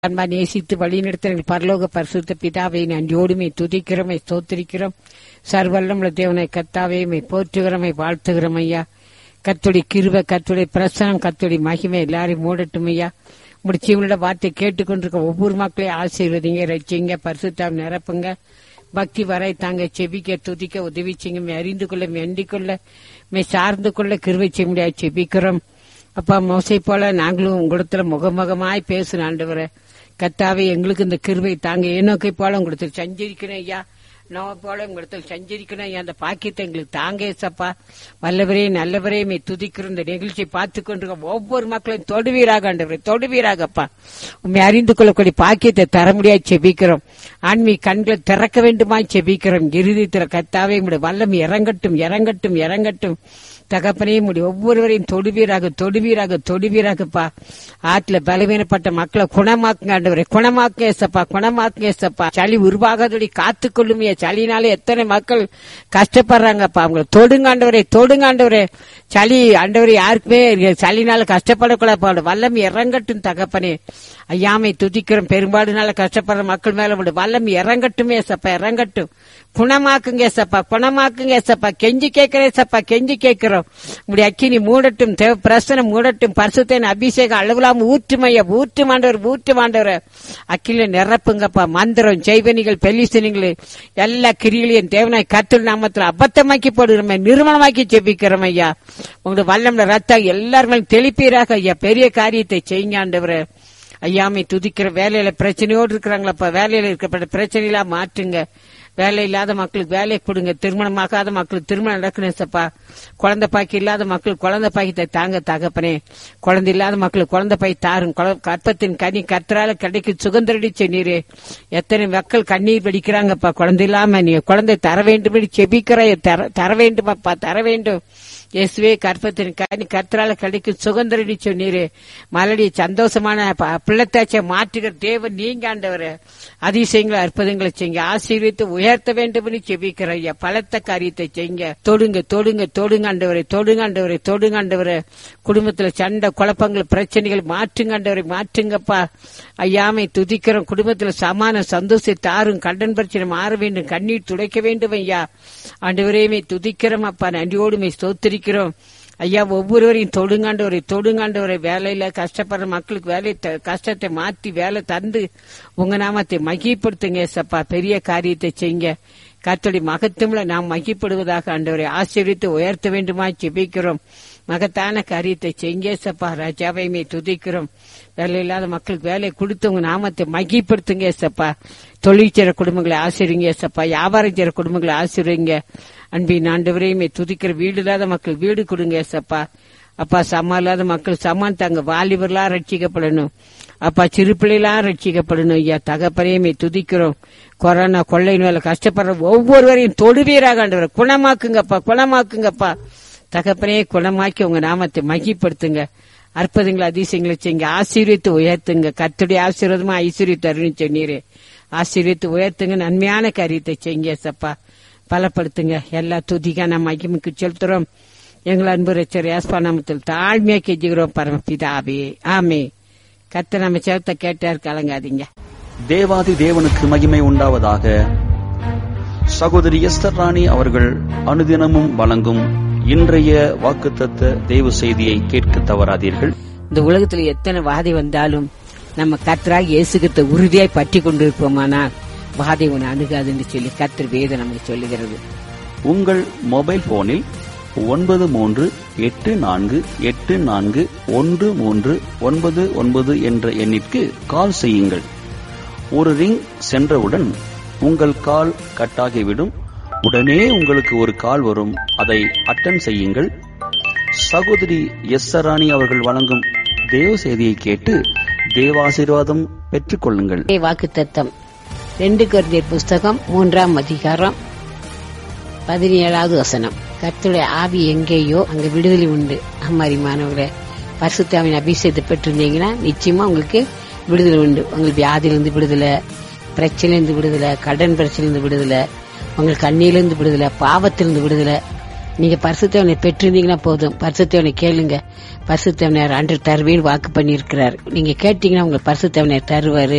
அன்பா நேசித்து வழிநடத்த எங்கள் பரலோக பரிசுத்த பிதாவை நன்றியோடுமை துதிக்கிறோமை ஸ்தோத்திரிக்கிறோம் சர்வல்லமுள்ள தேவனை கத்தாவே மை போற்றுகிறோமை வாழ்த்துகிறோம் ஐயா கத்துடைய கிருப கத்துடைய பிரசனம் கத்துடைய மகிமை எல்லாரையும் மூடட்டும் ஐயா முடிச்சவங்களோட வார்த்தை கேட்டுக்கொண்டிருக்க ஒவ்வொரு மக்களையும் ஆசீர்வதிங்க ரசிங்க பரிசுத்தாவை நிரப்புங்க பக்தி வரை தாங்க செபிக்க துதிக்க உதவி செய்யுங்க அறிந்து கொள்ள மெண்டிக் கொள்ள மே சார்ந்து கொள்ள கிருவை செய்ய முடியாது செபிக்கிறோம் அப்பா மோசை போல நாங்களும் உங்களிடத்துல முகமுகமாய் பேசுன ஆண்டவரே கத்தாவே எங்களுக்கு இந்த கிருவை தாங்க ஏனோக்கை போல உங்களுக்கு சஞ்சரிக்கணும் ஐயா நோவ போல உங்களுக்கு சஞ்சரிக்கணும் ஐயா அந்த பாக்கியத்தை எங்களுக்கு தாங்க ஏசப்பா வல்லவரே நல்லவரே மே துதிக்கிற இந்த நிகழ்ச்சியை பார்த்து கொண்டிருக்க ஒவ்வொரு மக்களையும் தொடுவீராக ஆண்டவரே தொடுவீராகப்பா உண்மை அறிந்து கொள்ளக்கூடிய பாக்கியத்தை தர முடியாது செபிக்கிறோம் ஆன்மீ கண்களை திறக்க வேண்டுமா செபிக்கிறோம் இறுதித்திர கத்தாவே உங்களுடைய வல்லம் இறங்கட்டும் இறங்கட்டும் இறங்கட்டும் தகப்பனே முடி ஒவ்வொருவரையும் தொடுவீராக தொடுவீராக தொடுவீராகப்பா ஆற்றுல பலவீனப்பட்ட மக்களை குணமாக்குங்க ஆண்டவரே குணமாக்குங்க ஏசப்பா குணமாக்குங்க ஏசப்பா சளி உருவாகாதபடி காத்துக்கொள்ளுமையா சளினால எத்தனை மக்கள் கஷ்டப்படுறாங்கப்பா அவங்களை தொடுங்க ஆண்டவரே தொடுங்க ஆண்டவரே சளி ஆண்டவரே யாருக்குமே சளினால கஷ்டப்படக்கூடாது வல்லம் இறங்கட்டும் தகப்பனே ஐயாமை துதிக்கிறோம் பெரும்பாடுனால கஷ்டப்படுற மக்கள் மேல விடு வல்லம் இறங்கட்டுமே ஏசப்பா இறங்கட்டும் குணமாக்குங்க ஏசப்பா குணமாக்குங்க ஏசப்பா கெஞ்சி கேட்கிறேன் ஏசப்பா கெஞ்சி கேட்கிறோம் உங்களுடைய அக்கினி மூடட்டும் தேவ பிரசனம் மூடட்டும் பரிசுத்தேன் அபிஷேகம் அளவிலாம ஊற்றுமைய ஊற்று மாண்டவர் ஊற்று மாண்டவர் அக்கில நிரப்புங்கப்பா மந்திரம் செய்வனிகள் பெல்லிசனிகள் எல்லா கிரிகளையும் தேவனாய் கத்தல் நாமத்தில் அபத்தமாக்கி போடுகிறோம் நிறுவனமாக்கி ஜெபிக்கிறோம் ஐயா உங்களுடைய வல்லம்ல ரத்தம் எல்லாருமே தெளிப்பீராக ஐயா பெரிய காரியத்தை செய்யுங்க ஆண்டவரே ஐயாமை துதிக்கிற வேலையில பிரச்சனையோடு இருக்கிறாங்களப்பா வேலையில இருக்கப்பட்ட பிரச்சனைகளா மாற்றுங்க வேலை இல்லாத மக்களுக்கு வேலையை கொடுங்க திருமணமாகாத மக்களுக்கு திருமணம் நடக்கணும் சப்பா குழந்தை பாக்கி இல்லாத மக்களுக்கு குழந்தை பாக்கியத்தை தாங்க தகப்பனே குழந்தை இல்லாத மக்களுக்கு குழந்தை பாய் தாரும் கற்பத்தின் கனி கத்திரால கிடைக்கும் சுகந்தரடி சென்னீரே எத்தனை மக்கள் கண்ணீர் வெடிக்கிறாங்கப்பா குழந்தை இல்லாம நீ குழந்தை தர வேண்டும் செபிக்கிற தர வேண்டுமாப்பா தர வேண்டும் இயேசுவே கற்பத்தின் கனி கத்திரால கிடைக்கும் சுகந்தரடி சொன்னீரே மலடி சந்தோஷமான பிள்ளைத்தாச்சை மாற்றுகிற தேவன் நீங்க ஆண்டவர் அதிசயங்களை அற்புதங்களை செய்யுங்க ஆசீர்வித்து உயர்த்த வேண்டும் என்று செபிக்கிற ஐயா பலத்த காரியத்தை செய்யுங்க தொடுங்க தொடுங்க தொடுங்க ஆண்டவரை தொடுங்க ஆண்டவரை தொடுங்க ஆண்டவரை குடும்பத்துல சண்டை குழப்பங்கள் பிரச்சனைகள் மாற்றுங்க ஆண்டவரை மாற்றுங்கப்பா ஐயாமை துதிக்கிறோம் குடும்பத்துல சமான சந்தோஷத்தை தாரும் கடன் பிரச்சனை மாற வேண்டும் கண்ணீர் துடைக்க வேண்டும் ஐயா ஆண்டவரையுமே துதிக்கிறோம் அப்பா நன்றியோடுமே ஸ்தோத்திரிக்கிறோம் ஐயா ஒவ்வொருவரையும் தொடுங்காண்டவரை தொடுங்காண்டவரை வேலையில கஷ்டப்படுற மக்களுக்கு வேலை கஷ்டத்தை மாத்தி வேலை தந்து உங்க நாமத்தை மகிப்படுத்துங்க சப்பா பெரிய காரியத்தை செய்யுங்க கத்தோடைய மகத்துவம்ல நாம் மகிப்படுவதாக ஆண்டவரை ஆசீர்வித்து உயர்த்த வேண்டுமா ஜெபிக்கிறோம் மகத்தான காரியத்தை செய்ய சப்பா ராஜாவையுமே துதிக்கிறோம் வேலை இல்லாத மக்களுக்கு வேலை கொடுத்து உங்க நாமத்தை மகிப்படுத்துங்க சப்பா தொழில் செய்ற குடும்பங்களை ஆசிரிங்க சப்பா வியாபாரம் செய்ற குடும்பங்களை ஆசிரியங்க அன்பின் ஆண்டவரையுமே துதிக்கிற வீடு இல்லாத மக்கள் வீடு கொடுங்க ஏசப்பா அப்பா சமா இல்லாத மக்கள் சமான் தாங்க வாலிபர்களா ரட்சிக்கப்படணும் அப்பா சிறு பிள்ளைகளா ரட்சிக்கப்படணும் ஐயா தகப்பனையுமே துதிக்கிறோம் கொரோனா கொள்ளை மேல கஷ்டப்படுற ஒவ்வொருவரையும் தொடுவீராக ஆண்டவர் குணமாக்குங்கப்பா குணமாக்குங்கப்பா தகப்பனே குணமாக்கி உங்க நாமத்தை மகிப்படுத்துங்க அற்புதங்களை அதிசயங்களை செய்யுங்க ஆசீர்வித்து உயர்த்துங்க கத்துடைய ஆசீர்வாதமா ஐஸ்வர்யத்து அருணி சொன்னீரே ஆசீர்வித்து உயர்த்துங்க நன்மையான காரியத்தை செய்யுங்க சப்பா பலப்படுத்துங்க எல்லா துதிக்கான மகிமைக்கு செலுத்துறோம் எங்கள் அன்பு ரச்சர் யாஸ்பா நாமத்தில் தாழ்மையா கெஞ்சுகிறோம் பரமபிதாவே ஆமே கத்த நம்ம சேர்த்த கேட்டார் கலங்காதீங்க தேவாதி தேவனுக்கு மகிமை உண்டாவதாக சகோதரி எஸ்தர் ராணி அவர்கள் அனுதினமும் வழங்கும் இன்றைய வாக்குத்தத்த தேவ செய்தியை கேட்க தவறாதீர்கள் இந்த உலகத்துல எத்தனை வாதை வந்தாலும் நம்ம கத்தராக இயேசுகத்தை உறுதியாய் பற்றி கொண்டிருப்போமானால் வாதை உன்னை அணுகாதுன்னு சொல்லி கத்தர் வேதம் நமக்கு சொல்லுகிறது உங்கள் மொபைல் போனில் ஒன்பது மூன்று எட்டு நான்கு எட்டு நான்கு ஒன்று மூன்று ஒன்பது ஒன்பது என்ற எண்ணிற்கு கால் செய்யுங்கள் ஒரு ரிங் சென்றவுடன் உங்கள் கால் கட்டாகிவிடும் உடனே உங்களுக்கு ஒரு கால் வரும் அதை அட்டன் செய்யுங்கள் சகோதரி எஸ் ராணி அவர்கள் வழங்கும் தேவ செய்தியை கேட்டு தேவாசீர்வாதம் பெற்றுக் கொள்ளுங்கள் வாக்கு தத்தம் ரெண்டு கொரிந்தியர் புஸ்தகம் மூன்றாம் அதிகாரம் பதினேழாவது வசனம் கர்த்தருடைய ஆவி எங்கேயோ அங்க விடுதலை உண்டு அம்மாரிமானவர்களே பரிசுத்தாவின் அபிஷேகத்தை பெற்றிருந்தீங்கன்னா நிச்சயமா உங்களுக்கு விடுதலை உண்டு உங்களுக்கு வியாதியிலிருந்து விடுதலை பிரச்சனையிலிருந்து விடுதலை கடன் பிரச்சனையிலிருந்து விடுதலை உங்களுக்கு கண்ணியிலிருந்து விடுதலை பாவத்திலிருந்து விடுதலை நீங்க பரிசுத்தவனை பெற்றிருந்தீங்கன்னா போதும் பரிசுத்தவனை கேளுங்க பரிசுத்தவனர் அன்று தருவேன்னு வாக்கு பண்ணியிருக்கிறார் நீங்க கேட்டீங்கன்னா உங்களுக்கு பரிசுத்தவனை தருவாரு